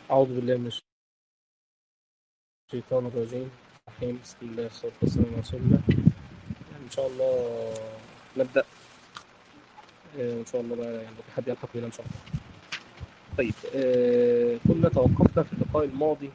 أعوذ بالله من الشيطان الرجيم الرحيم بسم الله والصلاة والسلام على رسول الله إن شاء الله نبدأ آه، إن شاء الله بقى يعني في حد يلحق بنا إن شاء الله طيب آه، كنا توقفنا في اللقاء الماضي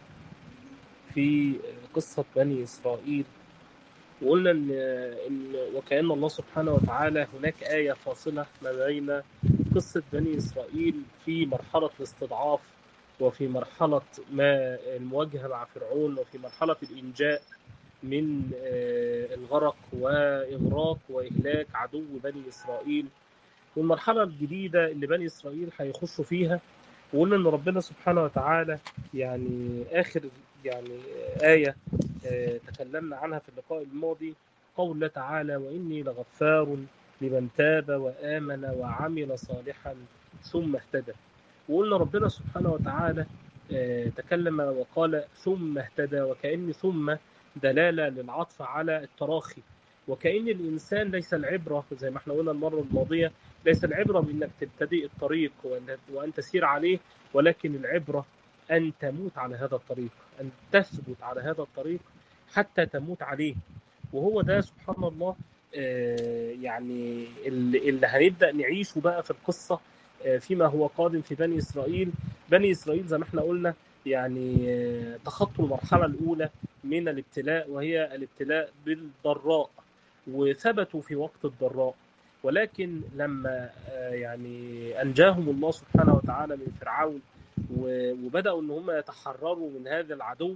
في قصة بني إسرائيل وقلنا إن إن وكأن الله سبحانه وتعالى هناك آية فاصلة ما بين قصة بني إسرائيل في مرحلة الاستضعاف وفي مرحلة ما المواجهة مع فرعون وفي مرحلة الإنجاء من آه، الغرق وإغراق وإهلاك عدو بني إسرائيل والمرحلة الجديدة اللي بني إسرائيل هيخشوا فيها وقلنا إن ربنا سبحانه وتعالى يعني آخر يعني آية آه، تكلمنا عنها في اللقاء الماضي قول تعالى وإني لغفار لمن تاب وآمن وعمل صالحا ثم اهتدى وقلنا ربنا سبحانه وتعالى آه، تكلم وقال ثم اهتدى وكأن ثم دلالة للعطف على التراخي وكأن الإنسان ليس العبرة زي ما احنا قلنا المرة الماضية ليس العبرة بأنك تبتدئ الطريق وأن- وأن تسير عليه ولكن العبرة أن تموت على هذا الطريق أن تثبت على هذا الطريق حتى تموت عليه وهو ده سبحان الله آه، يعني اللي اللي هنبدأ نعيشه بقى في القصة آه، فيما هو قادم في بني إسرائيل بني إسرائيل زي ما احنا قلنا يعني آه، تخطوا المرحلة الأولى من الابتلاء وهي الابتلاء بالضراء وثبتوا في وقت الضراء ولكن لما آه، يعني أنجاهم الله سبحانه وتعالى من فرعون و- وبدأوا إن هم يتحرروا من هذا العدو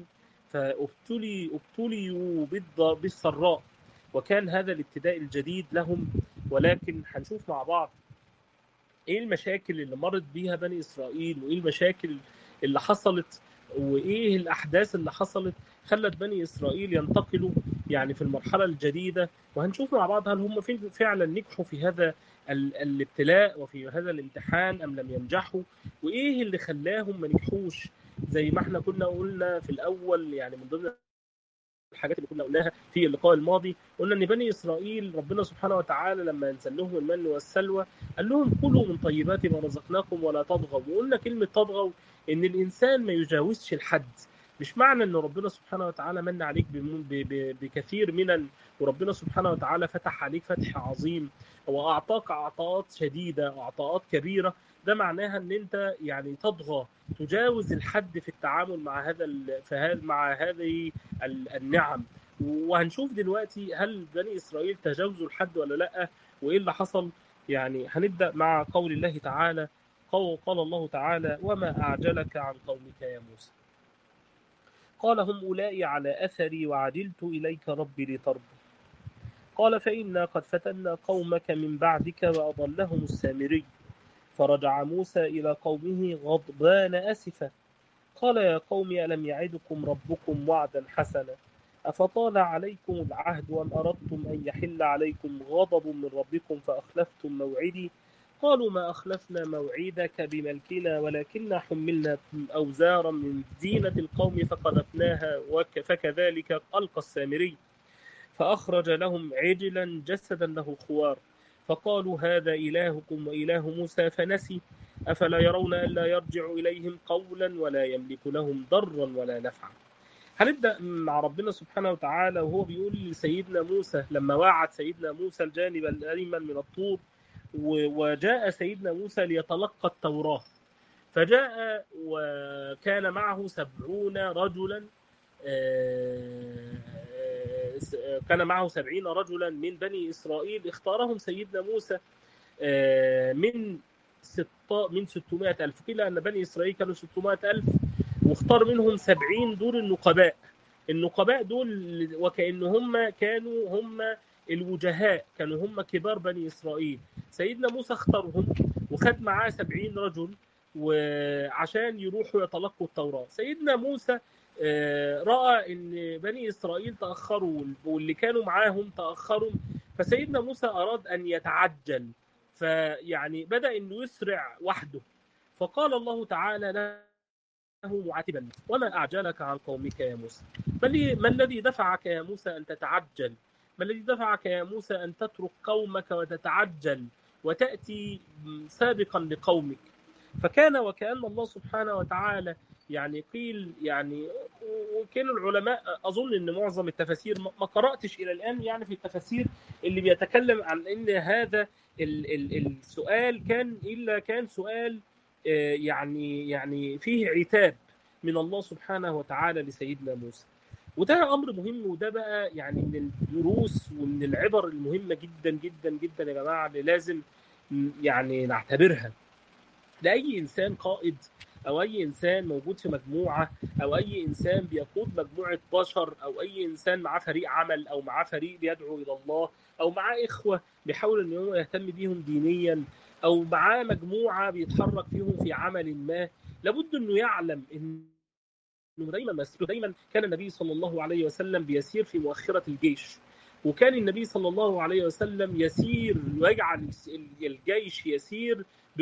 فابتلي ابتليوا بالض- بالسراء وكان هذا الابتداء الجديد لهم ولكن هنشوف مع بعض ايه المشاكل اللي مرت بيها بني اسرائيل وايه المشاكل اللي حصلت وايه الاحداث اللي حصلت خلت بني اسرائيل ينتقلوا يعني في المرحله الجديده وهنشوف مع بعض هل هم فين- فعلا نجحوا في هذا ال- الابتلاء وفي هذا الامتحان ام لم ينجحوا وايه اللي خلاهم ما نجحوش زي ما احنا كنا قلنا في الاول يعني من ضمن الحاجات اللي كنا قلناها في اللقاء الماضي قلنا ان بني اسرائيل ربنا سبحانه وتعالى لما انزل لهم المن والسلوى قال لهم كلوا من طيبات ما رزقناكم ولا تطغوا وقلنا كلمه تطغوا ان الانسان ما يجاوزش الحد مش معنى ان ربنا سبحانه وتعالى من عليك بم- ب- ب- بكثير من وربنا سبحانه وتعالى فتح عليك فتح عظيم واعطاك عطاءات شديده وعطاءات كبيره ده معناها ان انت يعني تطغى تجاوز الحد في التعامل مع هذا ال- في هذا مع هذه ال- النعم وهنشوف دلوقتي هل بني اسرائيل تجاوزوا الحد ولا لا وايه اللي حصل يعني هنبدا مع قول الله تعالى قول قال الله تعالى وما اعجلك عن قومك يا موسى قال هم اولئك على اثري وعجلت اليك ربي لترضى قال فانا قد فتنا قومك من بعدك واضلهم السامري فرجع موسى الى قومه غضبان اسفا قال يا قوم ألم يعدكم ربكم وعدا حسنا أفطال عليكم العهد أم أردتم أن يحل عليكم غضب من ربكم فأخلفتم موعدي قالوا ما أخلفنا موعدك بملكنا ولكننا حملنا أوزارا من زينة القوم فقذفناها وك فكذلك ألقى السامري فأخرج لهم عجلا جسدا له خوار فقالوا هذا إلهكم وإله موسى فنسي أفلا يرون ألا يرجع إليهم قولا ولا يملك لهم ضرا ولا نفعا هنبدأ مع ربنا سبحانه وتعالى وهو بيقول لسيدنا موسى لما وعد سيدنا موسى الجانب الأيمن من الطور و- وجاء سيدنا موسى ليتلقى التوراة فجاء وكان معه سبعون رجلا آه، آه، كان معه سبعين رجلا من بني إسرائيل اختارهم سيدنا موسى آه، من ست من 600 ألف قيل أن بني إسرائيل كانوا 600 ألف واختار منهم 70 دول النقباء النقباء دول وكأن هم كانوا هم الوجهاء كانوا هم كبار بني إسرائيل سيدنا موسى اختارهم وخد معاه 70 رجل وعشان يروحوا يتلقوا التوراة سيدنا موسى آه، رأى ان بني اسرائيل تأخروا واللي كانوا معاهم تأخروا فسيدنا موسى اراد ان يتعجل فيعني بدأ انه يسرع وحده فقال الله تعالى له معاتبا وما اعجلك عن قومك يا موسى ما الذي- ما الذي دفعك يا موسى ان تتعجل ما الذي دفعك يا موسى ان تترك قومك وتتعجل وتأتي سابقا لقومك فكان وكأن الله سبحانه وتعالى يعني قيل يعني وكان العلماء اظن ان معظم التفاسير ما قراتش الى الان يعني في التفاسير اللي بيتكلم عن ان هذا ال ال السؤال كان الا كان سؤال يعني يعني فيه عتاب من الله سبحانه وتعالى لسيدنا موسى وده امر مهم وده بقى يعني من الدروس ومن العبر المهمه جدا جدا جدا يا جماعه اللي لازم يعني نعتبرها لاي انسان قائد او اي انسان موجود في مجموعه او اي انسان بيقود مجموعه بشر او اي انسان معاه فريق عمل او معاه فريق بيدعو الى الله او معاه اخوه بيحاول ان هو يهتم بيهم دينيا او معاه مجموعه بيتحرك فيهم في عمل ما لابد انه يعلم ان انه دايما مسؤول دايما كان النبي صلى الله عليه وسلم بيسير في مؤخره الجيش وكان النبي صلى الله عليه وسلم يسير ويجعل الجيش يسير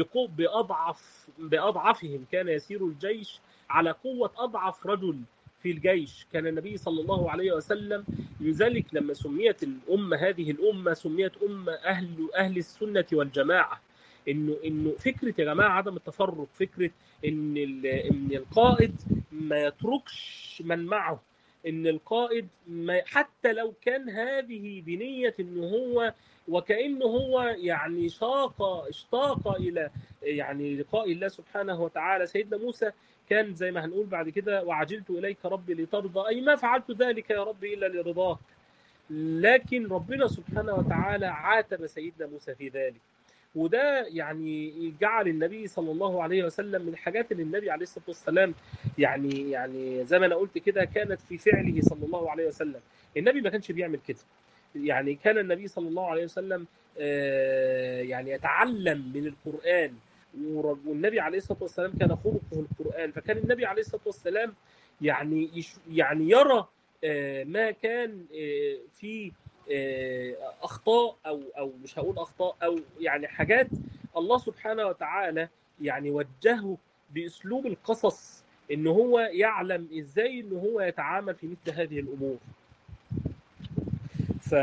باضعف باضعفهم كان يسير الجيش على قوه اضعف رجل في الجيش كان النبي صلى الله عليه وسلم لذلك لما سميت الامه هذه الامه سميت امه اهل اهل السنه والجماعه انه انه فكره يا جماعه عدم التفرق فكره ان ان القائد ما يتركش من معه ان القائد ما حتى لو كان هذه بنيه ان هو وكانه هو يعني شاق اشتاق الى يعني لقاء الله سبحانه وتعالى سيدنا موسى كان زي ما هنقول بعد كده وعجلت اليك ربي لترضى اي ما فعلت ذلك يا ربي الا لرضاك لكن ربنا سبحانه وتعالى عاتب سيدنا موسى في ذلك وده يعني جعل النبي صلى الله عليه وسلم من الحاجات اللي النبي عليه الصلاه والسلام يعني يعني زي ما انا قلت كده كانت في فعله صلى الله عليه وسلم النبي ما كانش بيعمل كده يعني كان النبي صلى الله عليه وسلم يعني يتعلم من القرآن والنبي عليه الصلاة والسلام كان خلقه القرآن فكان النبي عليه الصلاة والسلام يعني يعني يرى ما كان في اخطاء او او مش هقول اخطاء او يعني حاجات الله سبحانه وتعالى يعني وجهه باسلوب القصص ان هو يعلم ازاي ان هو يتعامل في مثل هذه الامور ف...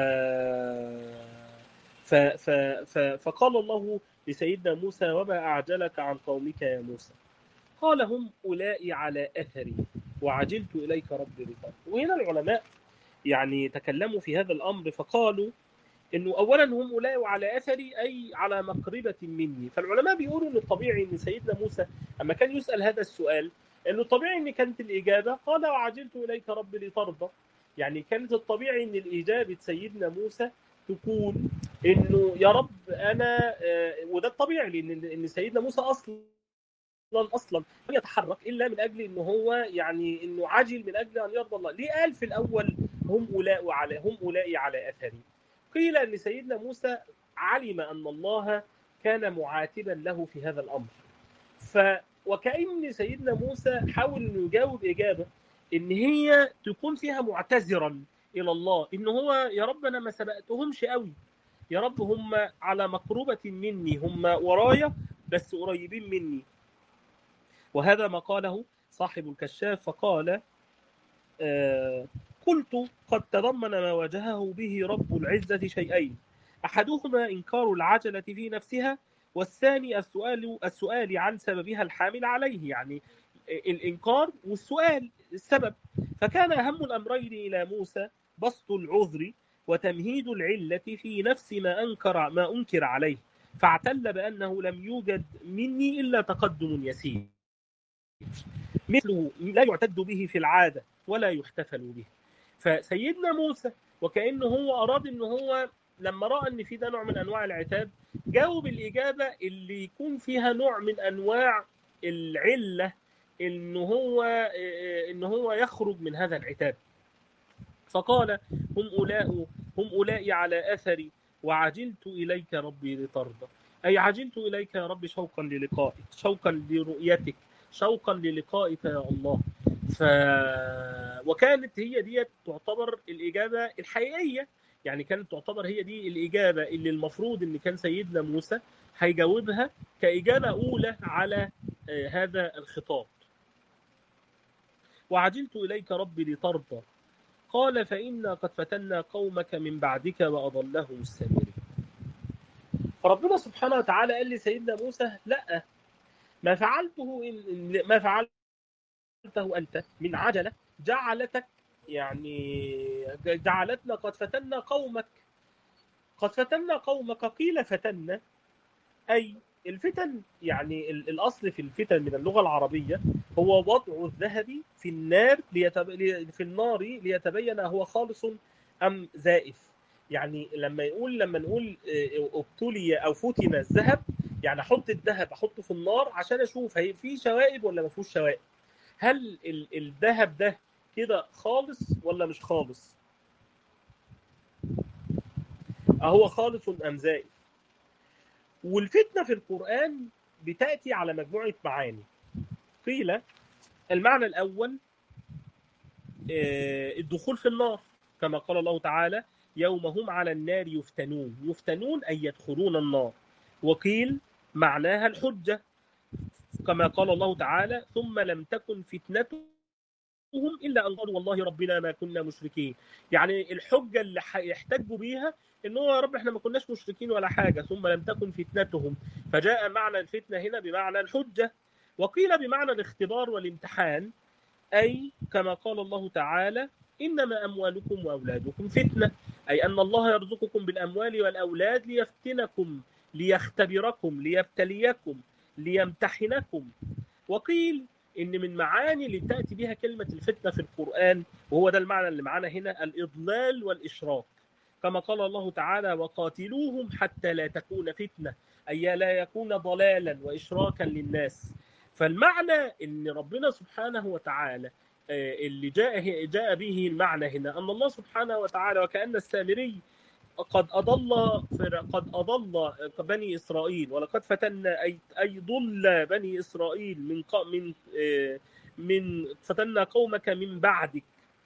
ف... ف... ف... فقال الله لسيدنا موسى وما أعجلك عن قومك يا موسى قال هم أولئي على أثري وعجلت إليك ربي لطرد وهنا العلماء يعني تكلموا في هذا الأمر فقالوا انه اولا هم اولئك على اثري اي على مقربه مني فالعلماء بيقولوا ان الطبيعي ان سيدنا موسى اما كان يسال هذا السؤال انه الطبيعي ان كانت الاجابه قال وعجلت اليك ربي لترضى يعني كانت الطبيعي ان الاجابه سيدنا موسى تكون انه يا رب انا وده الطبيعي لان ان سيدنا موسى اصلا اصلا لم يتحرك الا من اجل انه هو يعني انه عاجل من اجل ان يرضى الله ليه قال في الاول هم اولئك على هم اولئك على اثري قيل ان سيدنا موسى علم ان الله كان معاتبا له في هذا الامر ف وكأن سيدنا موسى حاول انه يجاوب اجابه ان هي تكون فيها معتذرا الى الله ان هو يا رب انا ما سبقتهمش قوي يا رب هم على مقربه مني هم ورايا بس قريبين مني وهذا ما قاله صاحب الكشاف فقال آه قلت قد تضمن ما واجهه به رب العزة شيئين أحدهما إنكار العجلة في نفسها والثاني السؤال السؤال عن سببها الحامل عليه يعني الإنكار والسؤال السبب فكان أهم الأمرين إلى موسى بسط العذر وتمهيد العلة في نفس ما أنكر ما أنكر عليه فاعتل بأنه لم يوجد مني إلا تقدم يسير مثله لا يعتد به في العادة ولا يحتفل به فسيدنا موسى وكأنه هو أراد أنه هو لما رأى أن في ده نوع من أنواع العتاب جاوب الإجابة اللي يكون فيها نوع من أنواع العلة إن هو إن هو يخرج من هذا العتاب فقال هم أولاء هم أولئي على أثري وعجلت إليك ربي لترضى أي عجلت إليك يا رب شوقا للقائك شوقا لرؤيتك شوقا للقائك يا الله ف وكانت هي دي تعتبر الإجابة الحقيقية يعني كانت تعتبر هي دي الإجابة اللي المفروض إن كان سيدنا موسى هيجاوبها كإجابة أولى على هذا الخطاب وعجلت إليك ربي لترضى قال فإنا قد فتنا قومك من بعدك وأضلهم السامرين فربنا سبحانه وتعالى قال لسيدنا موسى لا ما فعلته إن- ما فعلته انت من عجله جعلتك يعني جعلتنا قد فتنا قومك قد فتنا قومك قيل فتنا اي الفتن يعني ال- الاصل في الفتن من اللغه العربيه هو وضع الذهب في النار ليتب... لي- في النار ليتبين هو خالص ام زائف يعني لما يقول لما نقول آه، ابتلي او فتن الذهب يعني احط الذهب احطه في النار عشان اشوف هي في شوائب ولا ما فيهوش شوائب هل ال- الذهب ده كده خالص ولا مش خالص اهو خالص ام زائف والفتنه في القران بتاتي على مجموعه معاني قيل المعنى الاول آه، الدخول في النار كما قال الله تعالى يوم هم على النار يفتنون يفتنون أي يدخلون النار وقيل معناها الحجة كما قال الله تعالى ثم لم تكن فتنتهم إلا أن قالوا والله ربنا ما كنا مشركين يعني الحجة اللي هيحتجوا بيها إن هو يا رب إحنا ما كناش مشركين ولا حاجة ثم لم تكن فتنتهم فجاء معنى الفتنة هنا بمعنى الحجة وقيل بمعنى الاختبار والامتحان أي كما قال الله تعالى إنما أموالكم وأولادكم فتنة أي أن الله يرزقكم بالأموال والأولاد ليفتنكم ليختبركم ليبتليكم ليمتحنكم وقيل إن من معاني اللي تأتي بها كلمة الفتنة في القرآن وهو ده المعنى اللي معانا هنا الإضلال والإشراك كما قال الله تعالى وقاتلوهم حتى لا تكون فتنة أي لا يكون ضلالا وإشراكا للناس فالمعنى ان ربنا سبحانه وتعالى آه، اللي جاء جاء به المعنى هنا ان الله سبحانه وتعالى وكان السامري قد اضل فر- قد اضل بني اسرائيل ولقد فتنا اي اي ضل بني اسرائيل من ق- من آه، من فتنا قومك من بعدك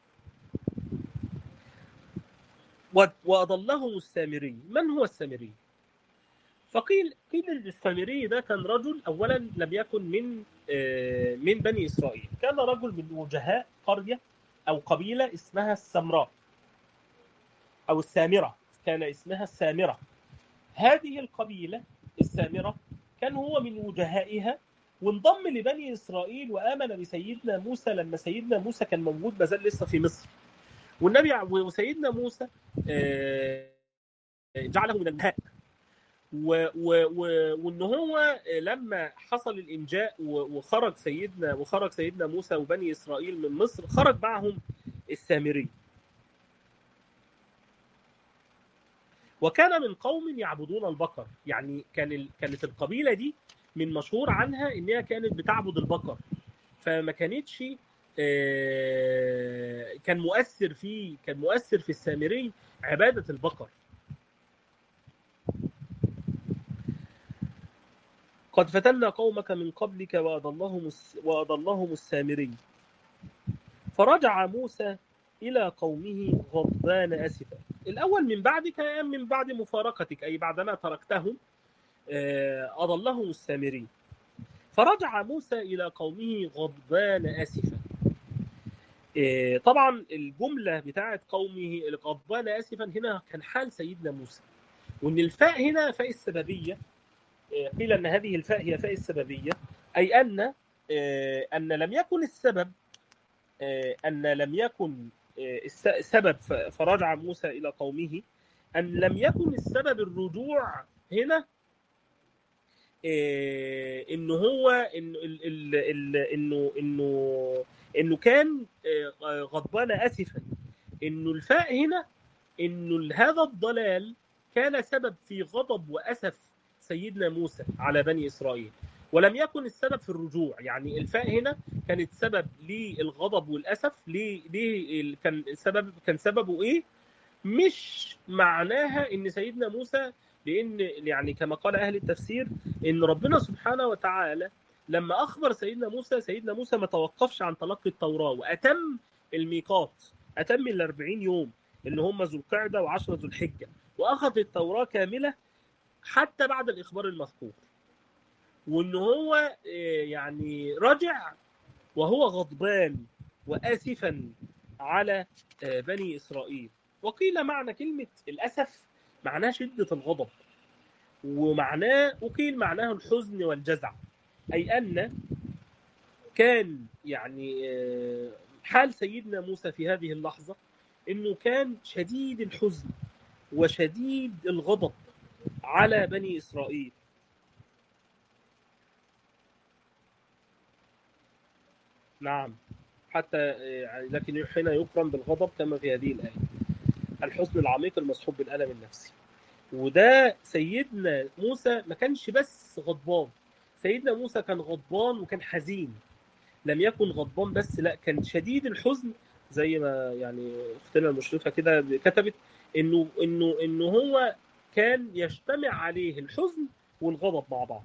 و- واضلهم السامري من هو السامري فقيل قيل إن السامري ده كان رجل اولا لم يكن من آه، من بني اسرائيل كان رجل من وجهاء قريه او قبيله اسمها السمراء او السامره كان اسمها السامره هذه القبيله السامره كان هو من وجهائها وانضم لبني اسرائيل وامن بسيدنا موسى لما سيدنا موسى كان موجود ما زال لسه في مصر والنبي وسيدنا موسى آه، جعله من النهاء و و و وان هو لما حصل الانجاء و- وخرج سيدنا وخرج سيدنا موسى وبني اسرائيل من مصر خرج معهم السامري وكان من قوم يعبدون البقر يعني كان ال... كانت القبيله دي من مشهور عنها انها كانت بتعبد البقر فما كانتش آه، كان مؤثر في كان مؤثر في السامري عباده البقر قد فتنا قومك من قبلك وأضلهم الس- وأضلهم السامري فرجع موسى إلى قومه غضبان أسفا الأول من بعدك أي من بعد مفارقتك أي بعدما تركتهم آه، أضلهم السامري فرجع موسى إلى قومه غضبان أسفا آه، طبعا الجملة بتاعت قومه غضبان أسفا هنا كان حال سيدنا موسى وإن الفاء هنا فاء السببية قيل ان هذه الفاء هي فاء السببيه اي ان آه، ان لم يكن السبب آه، ان لم يكن آه، الس- السبب ف- فرجع موسى الى قومه ان لم يكن السبب الرجوع هنا آه، انه هو انه ال- ال- ال- انه انه انه كان آه، غضبان اسفا انه الفاء هنا انه هذا الضلال كان سبب في غضب واسف سيدنا موسى على بني اسرائيل ولم يكن السبب في الرجوع يعني الفاء هنا كانت سبب للغضب والاسف ليه ليه ال- كان سبب كان سببه ايه مش معناها ان سيدنا موسى لان يعني كما قال اهل التفسير ان ربنا سبحانه وتعالى لما اخبر سيدنا موسى سيدنا موسى ما توقفش عن تلقي التوراه واتم الميقات اتم ال 40 يوم اللي هم ذو القعده و10 ذو الحجه واخذ التوراه كامله حتى بعد الاخبار المذكور وان هو آه، يعني رجع وهو غضبان واسفا على آه، بني اسرائيل وقيل معنى كلمه الاسف معناه شده الغضب ومعناه وقيل معناه الحزن والجزع أي أن كان يعني آه، حال سيدنا موسى في هذه اللحظة أنه كان شديد الحزن وشديد الغضب على بني إسرائيل نعم حتى آه، لكن حين يقرن بالغضب كما في هذه الآية الحزن العميق المصحوب بالألم النفسي وده سيدنا موسى ما كانش بس غضبان سيدنا موسى كان غضبان وكان حزين لم يكن غضبان بس لا كان شديد الحزن زي ما يعني اختنا المشرفه كده كتبت انه انه انه هو كان يجتمع عليه الحزن والغضب مع بعض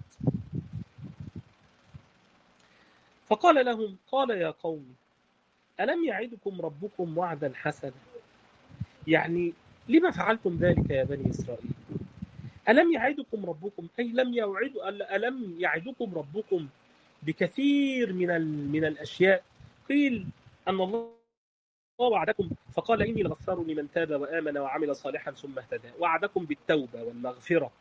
فقال لهم قال يا قوم ألم يعدكم ربكم وعدا حسنا يعني لما فعلتم ذلك يا بني إسرائيل ألم يعدكم ربكم أي لم يوعد ألم يعدكم ربكم بكثير من من الأشياء قيل أن الله وعدكم فقال إني لغفار لمن تاب وآمن وعمل صالحا ثم اهتدى وعدكم بالتوبة والمغفرة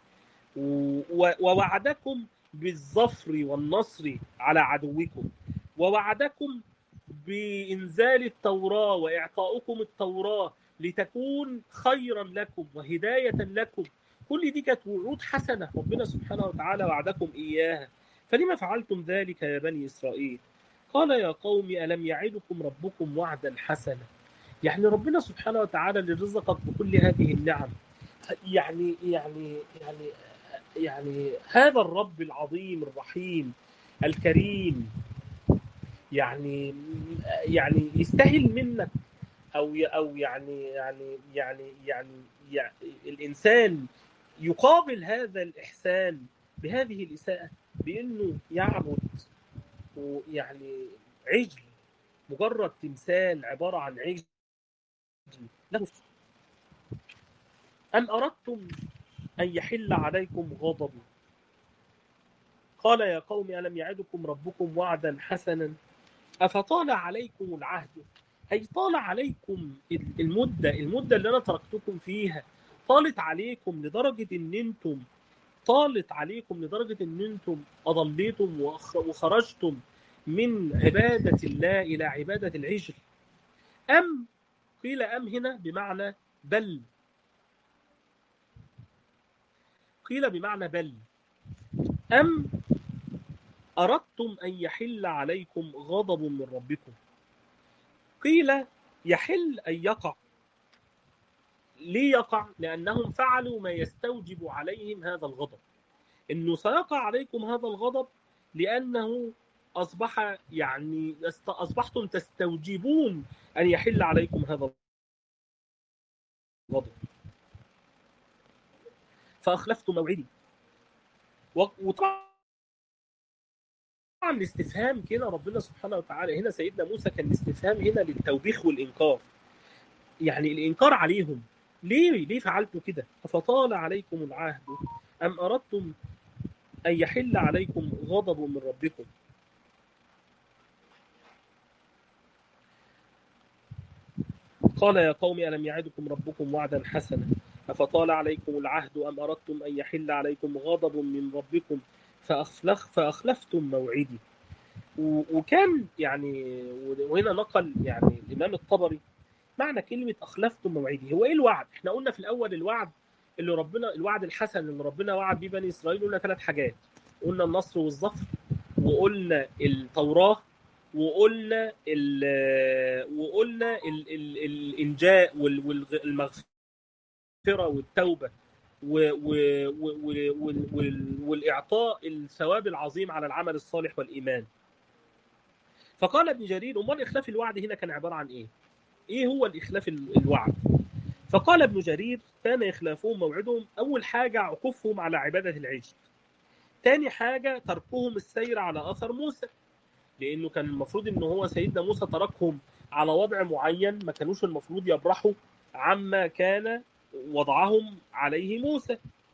ووعدكم بالظفر والنصر على عدوكم ووعدكم بإنزال التوراة وإعطاؤكم التوراة لتكون خيرا لكم وهداية لكم كل دي كانت وعود حسنة ربنا سبحانه وتعالى وعدكم إياها فلما فعلتم ذلك يا بني إسرائيل قال يا قوم ألم يعدكم ربكم وعدا حسنا يعني ربنا سبحانه وتعالى اللي رزقك بكل هذه النعم يعني يعني يعني يعني هذا الرب العظيم الرحيم الكريم يعني يعني يستاهل منك او او يعني يعني يعني يعني, يعني الانسان يقابل هذا الاحسان بهذه الاساءه بانه يعبد ويعني عجل مجرد تمثال عباره عن عجل له ام اردتم ان يحل عليكم غضب قال يا قوم الم يعدكم ربكم وعدا حسنا افطال عليكم العهد أي طال عليكم المدة المدة اللي أنا تركتكم فيها طالت عليكم لدرجة إن أنتم طالت عليكم لدرجة إن أنتم أضليتم وخرجتم من عبادة الله إلى عبادة العجل أم قيل أم هنا بمعنى بل قيل بمعنى بل أم أردتم أن يحل عليكم غضب من ربكم قيل يحل أن يقع ليه يقع؟ لأنهم فعلوا ما يستوجب عليهم هذا الغضب إنه سيقع عليكم هذا الغضب لأنه أصبح يعني أصبحتم تستوجبون أن يحل عليكم هذا الغضب فأخلفتم موعدي وطبعا طبعا الاستفهام كده ربنا سبحانه وتعالى هنا سيدنا موسى كان الاستفهام هنا للتوبيخ والإنكار يعني الإنكار عليهم ليه ليه فعلتوا كده أفطال عليكم العهد أم أردتم أن يحل عليكم غضب من ربكم قال يا قوم ألم يعدكم ربكم وعدا حسنا أفطال عليكم العهد أم أردتم أن يحل عليكم غضب من ربكم فأخلف فأخلفتم موعدي وكان يعني وهنا نقل يعني الإمام الطبري معنى كلمة أخلفتم موعدي هو إيه الوعد؟ إحنا قلنا في الأول الوعد اللي ربنا الوعد الحسن اللي ربنا وعد بيه بني إسرائيل قلنا ثلاث حاجات قلنا النصر والظفر وقلنا التوراة وقلنا ال وقلنا ال ال الإنجاء والمغفرة والتوبة والإعطاء الثواب العظيم على العمل الصالح والإيمان فقال ابن جرير أمال إخلاف الوعد هنا كان عبارة عن إيه؟ إيه هو الإخلاف الوعد؟ فقال ابن جرير كان إخلافهم موعدهم أول حاجة عكوفهم على عبادة العجل تاني حاجة تركهم السير على أثر موسى لأنه كان المفروض إن هو سيدنا موسى تركهم على وضع معين ما كانوش المفروض يبرحوا عما كان وضعهم عليه موسى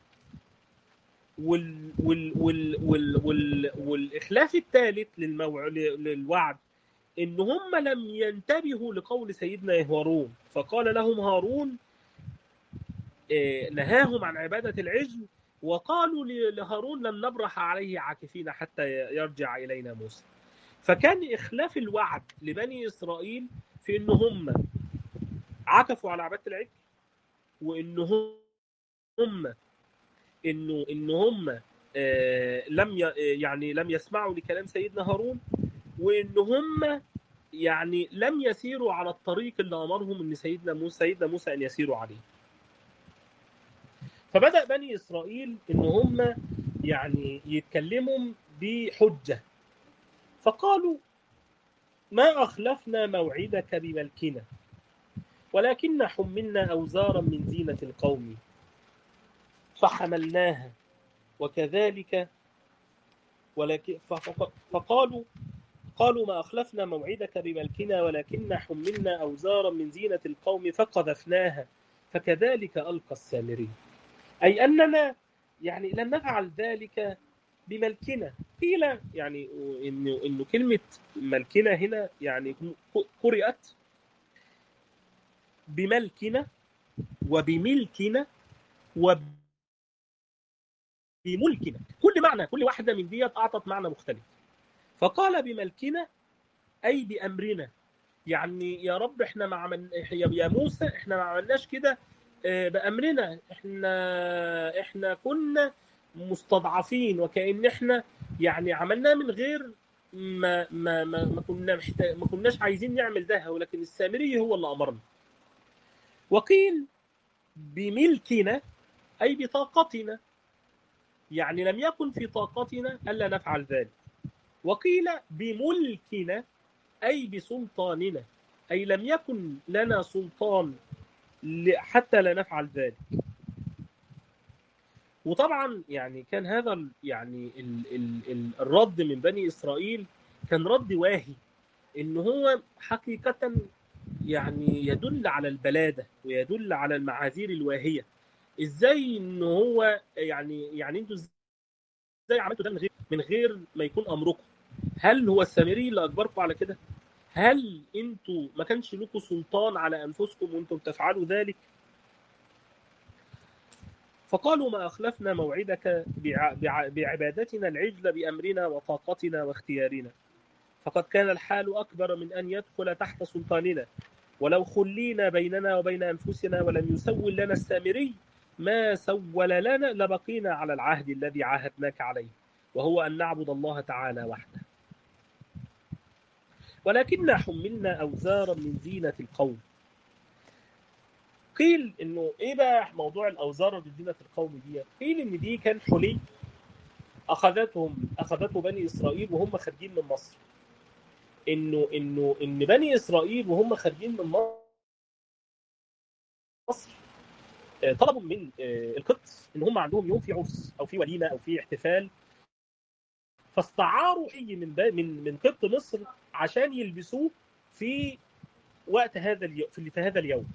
وال وال وال وال وال والإخلاف الثالث للموع... للوعد إن هم لم ينتبهوا لقول سيدنا هارون فقال لهم هارون نهاهم عن عبادة العجل وقالوا لهارون لن نبرح عليه عاكفين حتى يرجع الينا موسى فكان اخلاف الوعد لبني اسرائيل في ان هم عكفوا على عباده العجل وان هم انه ان هم آه لم يعني لم يسمعوا لكلام سيدنا هارون وان هم يعني لم يسيروا على الطريق اللي امرهم ان سيدنا موسى سيدنا موسى ان يسيروا عليه فبدا بني اسرائيل ان هم يعني يتكلموا بحجه فقالوا ما اخلفنا موعدك بملكنا ولكن حملنا اوزارا من زينه القوم فحملناها وكذلك ولكن فقالوا قالوا ما أخلفنا موعدك بملكنا ولكن حملنا أوزارا من زينة القوم فقذفناها فكذلك ألقى السامري أي أننا يعني لم نفعل ذلك بملكنا قيل يعني إنه إنه كلمة ملكنا هنا يعني قرأت بملكنا وبملكنا وبملكنا كل معنى كل واحدة من ديت أعطت معنى مختلف فقال بملكنا أي بأمرنا يعني يا رب احنا ما عمل يا موسى احنا ما عملناش كده بأمرنا احنا احنا كنا مستضعفين وكأن احنا يعني عملناه من غير ما ما ما, ما كنا محتاج ما كناش عايزين نعمل ده ولكن السامري هو اللي امرنا وقيل بملكنا اي بطاقتنا يعني لم يكن في طاقتنا الا نفعل ذلك وقيل بملكنا اي بسلطاننا اي لم يكن لنا سلطان حتى لا نفعل ذلك وطبعا يعني كان هذا يعني ال ال ال الرد من بني اسرائيل كان رد واهي ان هو حقيقه يعني يدل على البلاده ويدل على المعاذير الواهيه ازاي ان هو يعني يعني انتوا ازاي عملتوا ده من غير من غير ما يكون امركم هل هو السامري اللي اجبركم على كده هل انتوا ما كانش لكم سلطان على انفسكم وانتم تفعلوا ذلك فقالوا ما أخلفنا موعدك بعبادتنا العجل بأمرنا وطاقتنا واختيارنا فقد كان الحال أكبر من أن يدخل تحت سلطاننا ولو خلينا بيننا وبين أنفسنا ولم يسول لنا السامري ما سول لنا لبقينا على العهد الذي عاهدناك عليه وهو أن نعبد الله تعالى وحده ولكن حملنا أوزارا من زينة القوم قيل انه ايه بقى موضوع الاوزار بزينه القوم دي قيل ان دي كان حلي اخذتهم اخذته بني اسرائيل وهم خارجين من مصر انه انه ان بني اسرائيل وهم خارجين من مصر طلبوا من القدس ان هم عندهم يوم في عرس او في وليمه او في احتفال فاستعاروا حي من من من قبط مصر عشان يلبسوه في وقت هذا اليوم في هذا اليوم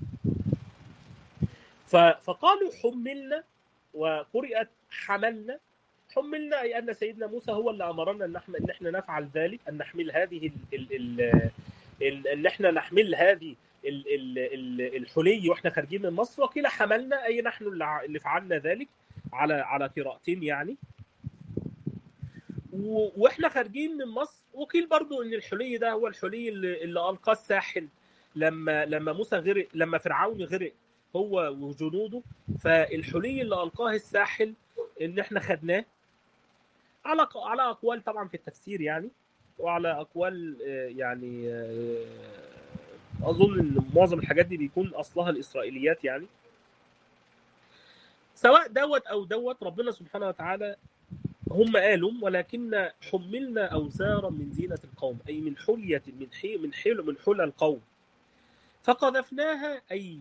فقالوا حملنا وقرئت حملنا حملنا اي ان سيدنا موسى هو اللي امرنا ان احنا ان احنا نفعل ذلك ان نحمل هذه ال ال ال ان احنا نحمل هذه ال ال ال الحلي واحنا خارجين من مصر وقيل حملنا اي نحن اللي فعلنا ذلك على على قراءتين يعني واحنا خارجين من مصر وقيل برضو ان الحلي ده هو الحلي اللي, اللي القاه الساحل لما لما موسى غرق لما فرعون غرق هو وجنوده فالحلي اللي القاه الساحل ان احنا خدناه على على اقوال طبعا في التفسير يعني وعلى اقوال يعني اظن ان معظم الحاجات دي بيكون اصلها الاسرائيليات يعني سواء دوت او دوت ربنا سبحانه وتعالى هم قالوا ولكن حملنا اوزارا من زينه القوم اي من حليه من حي من حل من حلى القوم فقذفناها اي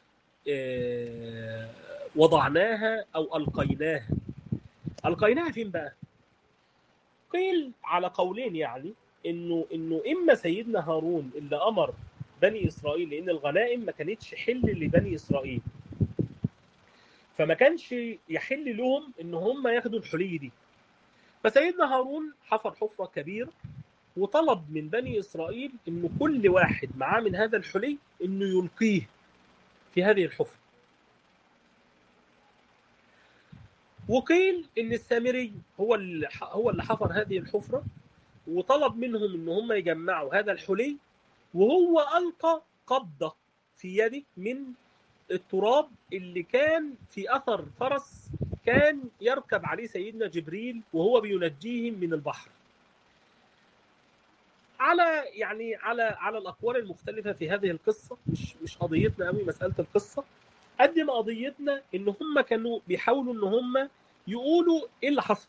وضعناها او القيناها القيناها فين بقى قيل على قولين يعني انه انه اما سيدنا هارون اللي امر بني اسرائيل لان الغنائم ما كانتش حل لبني اسرائيل فما كانش يحل لهم ان هم ياخدوا الحلي دي فسيدنا هارون حفر حفره كبيره وطلب من بني اسرائيل انه كل واحد معاه من هذا الحلي انه يلقيه في هذه الحفرة وقيل ان السامري هو اللي هو اللي حفر هذه الحفره وطلب منهم ان هم يجمعوا هذا الحلي وهو القى قبضه في يده من التراب اللي كان في اثر فرس كان يركب عليه سيدنا جبريل وهو بينجيهم من البحر على يعني على على الاقوال المختلفه في هذه القصه مش مش قضيتنا قوي مساله القصه قد ما قضيتنا ان هم كانوا بيحاولوا ان هم يقولوا ايه اللي حصل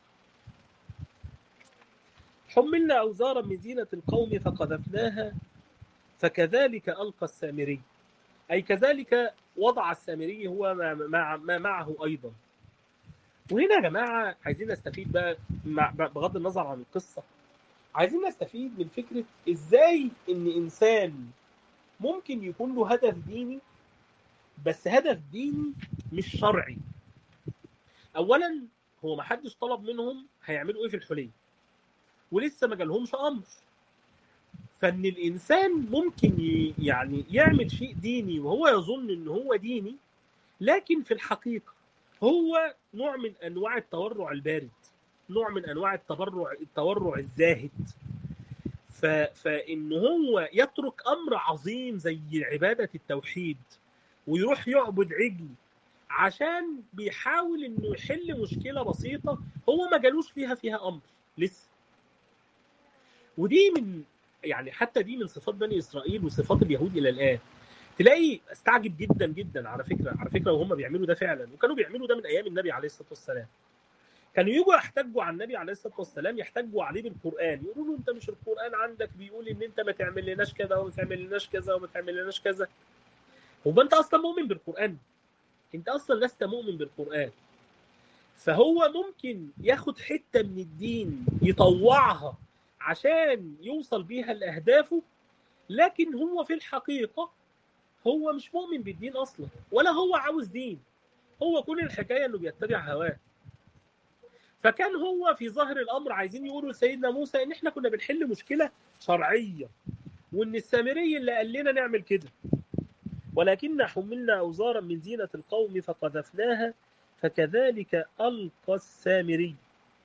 حملنا اوزارا من زينه القوم فقذفناها فكذلك القى السامري اي كذلك وضع السامري هو ما, ما, ما معه ايضا وهنا يا جماعه عايزين نستفيد بقى بغض النظر عن القصه عايزين نستفيد من فكره ازاي ان انسان ممكن يكون له هدف ديني بس هدف ديني مش شرعي اولا هو ما حدش طلب منهم هيعملوا ايه في الحليه ولسه ما جالهمش امر فان الانسان ممكن يعني يعمل شيء ديني وهو يظن ان هو ديني لكن في الحقيقه هو نوع من انواع التورع البارد نوع من انواع التبرع التورع الزاهد ف... فان هو يترك امر عظيم زي عباده التوحيد ويروح يعبد عجل عشان بيحاول انه يحل مشكله بسيطه هو ما جالوش فيها فيها امر لسه ودي من يعني حتى دي من صفات بني اسرائيل وصفات اليهود الى الان تلاقي استعجب جدا جدا على فكره على فكره وهم بيعملوا ده فعلا وكانوا بيعملوا ده من ايام النبي عليه الصلاه والسلام كانوا يجوا يحتجوا على النبي عليه الصلاه والسلام يحتجوا عليه بالقران يقولوا له انت مش القران عندك بيقول ان انت ما تعمل لناش كذا وما تعمل لناش كذا وما تعمل لناش كذا هو انت اصلا مؤمن بالقران انت اصلا لست مؤمن بالقران فهو ممكن ياخد حته من الدين يطوعها عشان يوصل بيها لاهدافه لكن هو في الحقيقه هو مش مؤمن بالدين اصلا ولا هو عاوز دين هو كل الحكايه انه بيتبع هواه فكان هو في ظاهر الامر عايزين يقولوا لسيدنا موسى ان احنا كنا بنحل مشكله شرعيه وان السامري اللي قال لنا نعمل كده ولكن حملنا اوزارا من زينه القوم فقذفناها فكذلك القى السامري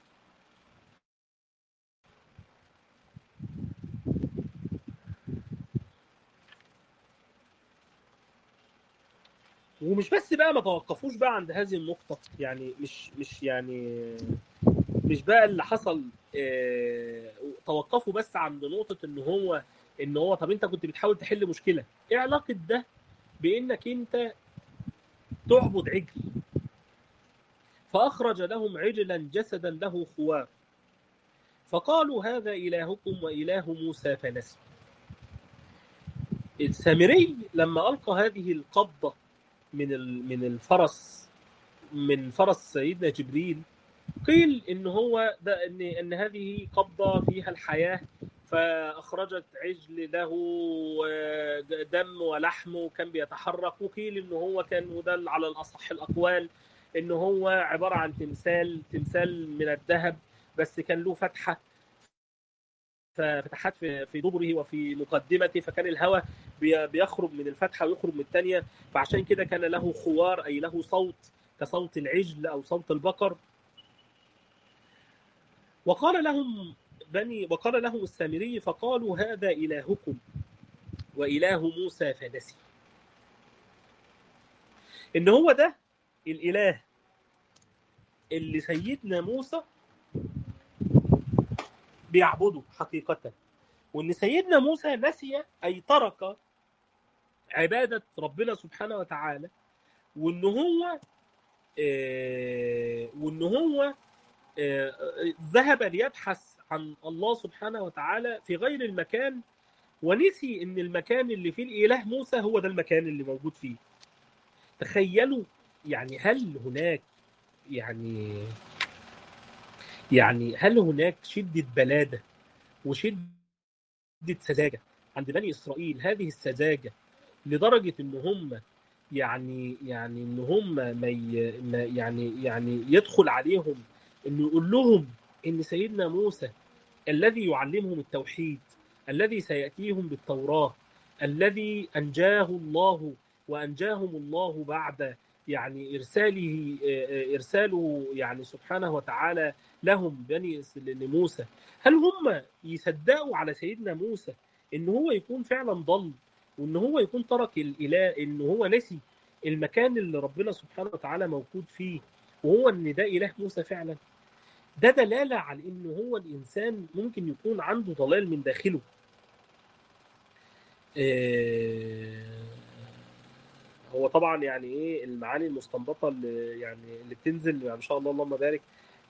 ومش بس بقى ما توقفوش بقى عند هذه النقطة يعني مش مش يعني مش بقى اللي حصل اه توقفوا بس عند نقطة ان هو ان هو طب انت كنت بتحاول تحل مشكلة ايه علاقة ده بانك انت تعبد عجل فاخرج لهم عجلا جسدا له خوار فقالوا هذا الهكم واله موسى فنسي السامري لما القى هذه القبضه من من الفرس من فرس سيدنا جبريل قيل ان هو ده ان ان هذه قبضه فيها الحياه فاخرجت عجل له دم ولحم وكان بيتحرك وقيل ان هو كان وده على الاصح الاقوال ان هو عباره عن تمثال تمثال من الذهب بس كان له فتحه فتحات في في دبره وفي مقدمته فكان الهواء بيخرج من الفتحه ويخرج من الثانيه فعشان كده كان له خوار اي له صوت كصوت العجل او صوت البقر وقال لهم بني وقال لهم السامري فقالوا هذا الهكم واله موسى فنسي ان هو ده الاله اللي سيدنا موسى بيعبده حقيقة وإن سيدنا موسى نسي أي ترك عبادة ربنا سبحانه وتعالى وإن هو آه وإن هو آه ذهب ليبحث عن الله سبحانه وتعالى في غير المكان ونسي إن المكان اللي فيه الإله موسى هو ده المكان اللي موجود فيه تخيلوا يعني هل هناك يعني يعني هل هناك شدة بلادة وشدة سذاجة عند بني إسرائيل هذه السذاجة لدرجة إن هم يعني يعني إن هم ما يعني يعني يدخل عليهم إنه يقول لهم إن سيدنا موسى الذي يعلمهم التوحيد الذي سيأتيهم بالتوراة الذي أنجاه الله وأنجاهم الله بعد يعني ارساله ارساله يعني سبحانه وتعالى لهم بني لموسى هل هم يصدقوا على سيدنا موسى ان هو يكون فعلا ضل وان هو يكون ترك الاله ان هو نسي المكان اللي ربنا سبحانه وتعالى موجود فيه وهو ان ده اله موسى فعلا ده دلاله على ان هو الانسان ممكن يكون عنده ضلال من داخله هو طبعا يعني ايه المعاني المستنبطه اللي يعني اللي بتنزل يعني ان شاء الله اللهم بارك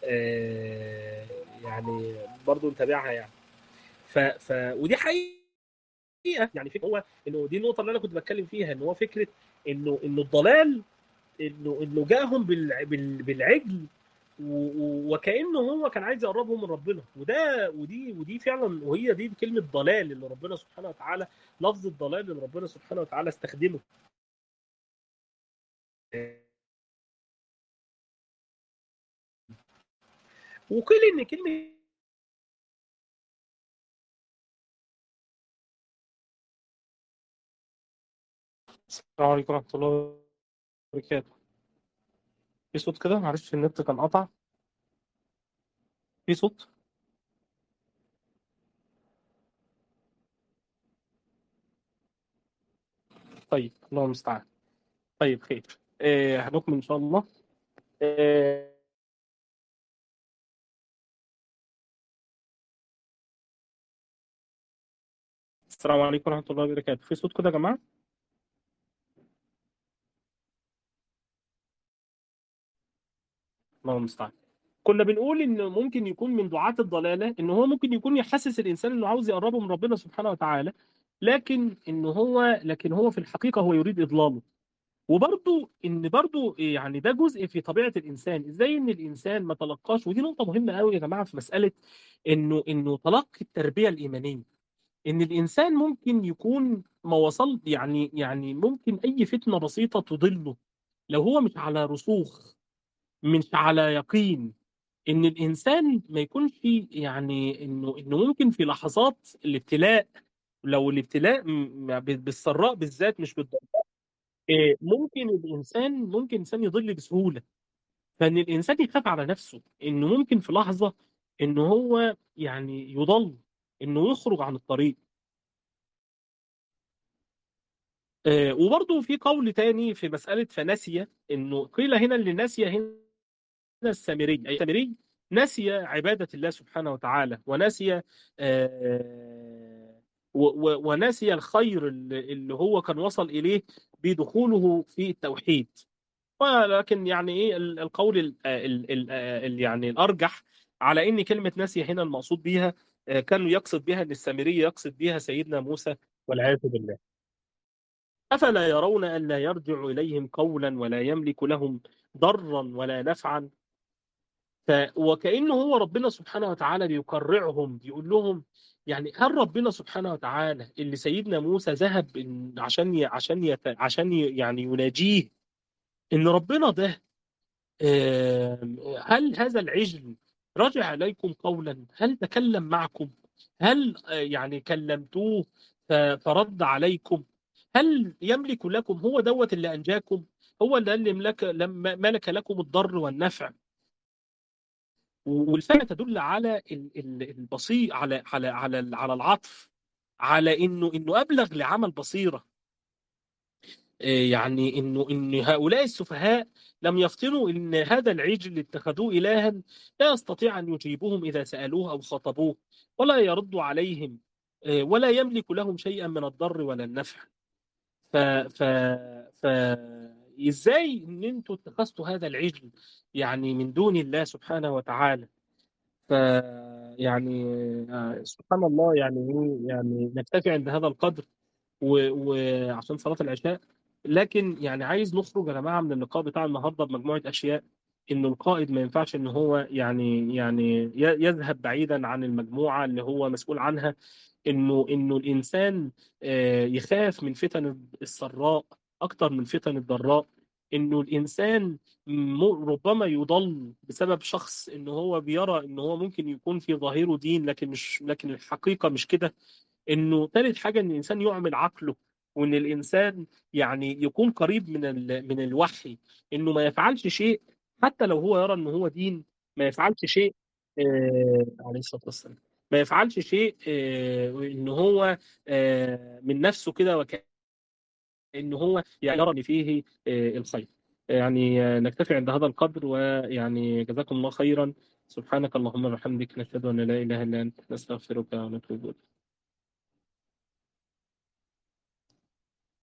يعني برضو نتابعها يعني ف, ف ودي حقيقه يعني فكرة هو انه دي النقطه اللي انا كنت بتكلم فيها ان هو فكره انه انه الضلال انه انه جاهم بالعجل وكانه هو كان عايز يقربهم من ربنا وده ودي ودي فعلا وهي دي كلمه ضلال اللي ربنا سبحانه وتعالى لفظ الضلال اللي ربنا سبحانه وتعالى استخدمه وقيل ان كلمه السلام عليكم ورحمه الله وبركاته في صوت كده معلش النت كان قطع في صوت طيب الله المستعان طيب خير آه هنكمل ان شاء الله آه السلام عليكم ورحمه الله وبركاته في صوت كده يا جماعه الله المستعان كنا بنقول ان ممكن يكون من دعاة الضلاله ان هو ممكن يكون يحسس الانسان انه عاوز يقربه من ربنا سبحانه وتعالى لكن ان هو لكن هو في الحقيقه هو يريد اضلاله وبرضو ان برضو يعني ده جزء في طبيعه الانسان ازاي ان الانسان ما تلقاش ودي نقطه مهمه قوي يا جماعه في مساله انه انه تلقي التربيه الايمانيه ان الانسان ممكن يكون ما وصل يعني يعني ممكن اي فتنه بسيطه تضله لو هو مش على رسوخ مش على يقين ان الانسان ما يكونش يعني انه انه ممكن في لحظات الابتلاء لو الابتلاء بالسراء بالذات مش بالضراء ممكن الانسان ممكن الانسان يضل بسهوله فان الانسان يخاف على نفسه انه ممكن في لحظه انه هو يعني يضل انه يخرج عن الطريق وبرضه في قول تاني في مسألة فنسي إنه قيل هنا اللي نسي هنا السامري أي السامري نسي عبادة الله سبحانه وتعالى ونسي ونسي الخير اللي هو كان وصل إليه بدخوله في التوحيد ولكن يعني ايه القول ال ال ال يعني الارجح على ان كلمه نسي هنا المقصود بيها كانوا يقصد بها ان السامري يقصد بها سيدنا موسى والعياذ بالله. افلا يرون ان لا يرجع اليهم قولا ولا يملك لهم ضرا ولا نفعا ف وكانه هو ربنا سبحانه وتعالى بيقرعهم بيقول لهم يعني هل ربنا سبحانه وتعالى اللي سيدنا موسى ذهب عشان ي... عشان يت... عشان ي... يعني يناجيه ان ربنا ده هل هذا العجل رجع اليكم قولا هل تكلم معكم هل يعني كلمتوه فرد عليكم هل يملك لكم هو دوت اللي انجاكم هو اللي ملك لما ملك لكم الضر والنفع والفعل تدل على البصير على على على على العطف على انه انه ابلغ لعمل بصيره يعني انه ان هؤلاء السفهاء لم يفطنوا ان هذا العجل اللي اتخذوه الها لا يستطيع ان يجيبهم اذا سالوه او خاطبوه ولا يرد عليهم ولا يملك لهم شيئا من الضر ولا النفع ف ف ف ازاي ان انتوا اتخذتوا هذا العجل يعني من دون الله سبحانه وتعالى ف يعني سبحان الله يعني يعني نكتفي عند هذا القدر وعشان صلاه العشاء لكن يعني عايز نخرج يا جماعه من اللقاء بتاع النهارده بمجموعه اشياء انه القائد ما ينفعش ان هو يعني يعني يذهب بعيدا عن المجموعه اللي هو مسؤول عنها انه انه الانسان يخاف من فتن السراء اكتر من فتن الضراء انه الانسان ربما يضل بسبب شخص انه هو بيرى انه هو ممكن يكون في ظاهره دين لكن مش لكن الحقيقه مش كده انه ثالث حاجه ان الانسان يعمل عقله وان الانسان يعني يكون قريب من ال... من الوحي انه ما يفعلش شيء حتى لو هو يرى ان هو دين ما يفعلش شيء آه... عليه الصلاه والسلام ما يفعلش شيء آه... ان هو آه... من نفسه كده وكأن هو يعني يرى ان فيه آه... الخير يعني آه، نكتفي عند هذا القدر ويعني جزاكم الله خيرا سبحانك اللهم وبحمدك نشهد ان لا اله الا انت نستغفرك ونتوب اليك